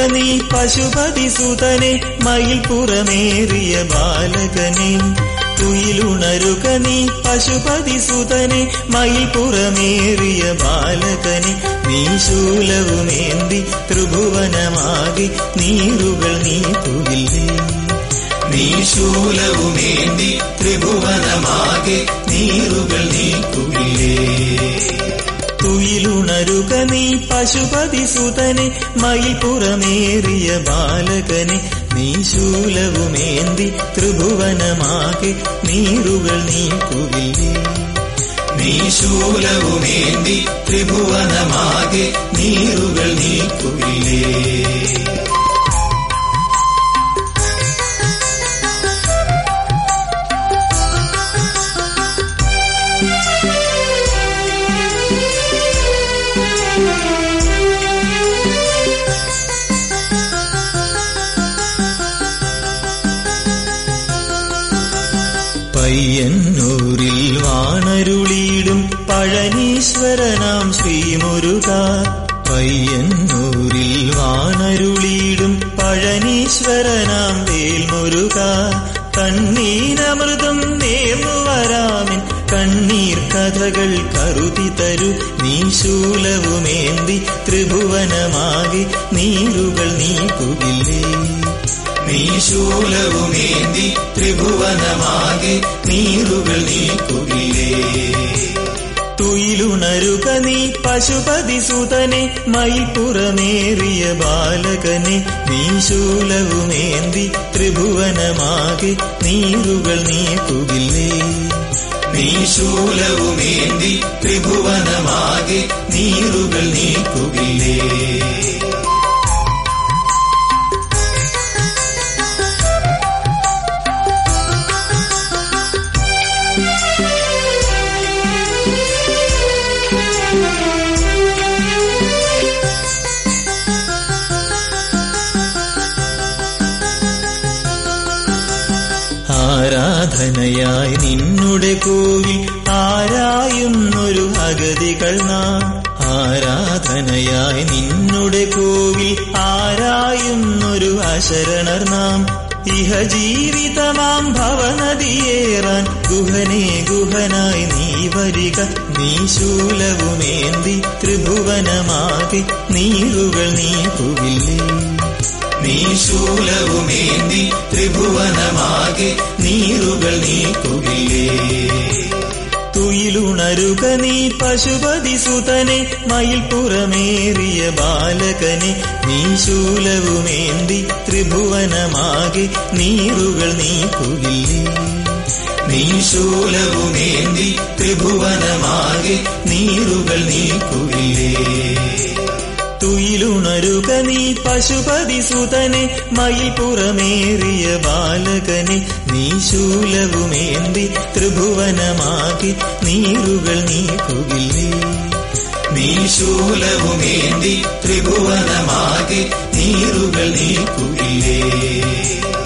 നീ പശുപതി സുതനെ മയിൽ പുറമേറിയ ബാലകനെ തുയിലുണരുക നീ പശുപതി സുതനെ മയിൽ പുറമേറിയ ബാലകനെ നീ ശൂലവുമേന്തി ത്രിഭുവനമാകി നീരുകൾ നീക്കുകില്ലേ നീ ശൂലവുമേന്തി ത്രിഭുവനമാകെ നീറുകൾ നീക്കുകില്ലേ തുയിലുണരുക നീ പശുപതി സുതനെ മയിൽ പുറമേറിയ ബാലകനെ നീ ശൂലവുമേന്തി ത്രിഭുവനമാകെ നീരുകൾ നീക്കുകില്ലേ നീ ശൂലവുമേന്തി ത്രിഭുവനമാകെ നീറുകൾ നീക്കുകില്ലേ പയ്യന്നൂരിൽ വാണരുളിയിടും പഴനീശ്വരനാം ശ്രീമുരുക പയ്യന്നൂരിൽ വാണരുളിയിടും പഴനീശ്വരനാം വേൽമുരുക കണ്ണീരമൃതം നേർന്നു വരാമിൻ കണ്ണീർ കഥകൾ കരുതി തരു നീ ശൂലവുമേന്തി ത്രിഭുവനമാകി നീരുകൾ നീക്കുകില്ലേ നീ ശൂലവുമേന്തി ത്രിഭുവനമാകെ നീറുകൾ നീക്കുകില്ലേ തുയിലുണരുക നീ പശുപതി സുതനെ മയിൽ പുറമേറിയ ബാലകനെ നീ ശൂലവുമേന്തി ത്രിഭുവനമാകെ നീരുകൾ നീക്കുകില്ലേ നീ ശൂലവുമേന്തി ത്രിഭുവനമാകെ നീറുകൾ നീക്കുകില്ലേ ആരാധനയായി നിന്നുടെ കോവിൽ ആരായുന്നൊരു അഗതികൾ നാം ആരാധനയായി നിന്നുടെ കോവിൽ ആരായുന്നൊരു അശരണർ നാം ഇഹ ജീവിതമാം ഭവനദിയേറാൻ ഗുഹനെ ഗുഹനായി നീ വരിക നീ ശൂലവുമേന്തി ത്രിഭുവനമാകെ നീറുകൾ നീക്കുകില്ലേ നീ ശൂലവുമേന്തി ത്രിഭുവനമാകെ നീറുകൾ നീക്കുകില്ലേ തുയിലുണരുക നീ പശുപതി സുതനെ മയിൽ പുറമേറിയ ബാലകനെ നീ ശൂലവുമേന്തി ത്രിഭുവനമാകെ നീറുകൾ നീക്കുകില്ലേ നീ ശൂലവുമേന്തി ത്രിഭുവനമാകെ നീറുകൾ നീക്കുകില്ലേ തുയിലുണരുക നീ പശുപതി സുതനെ മയിൽ പുറമേറിയ ബാലകനെ നീ ശൂലവുമേന്തി ത്രിഭുവനമാകി നീറുകൾ നീക്കുകില്ലേ നീ ശൂലവുമേന്തി ത്രിഭുവനമാകെ നീറുകൾ നീക്കുകില്ലേ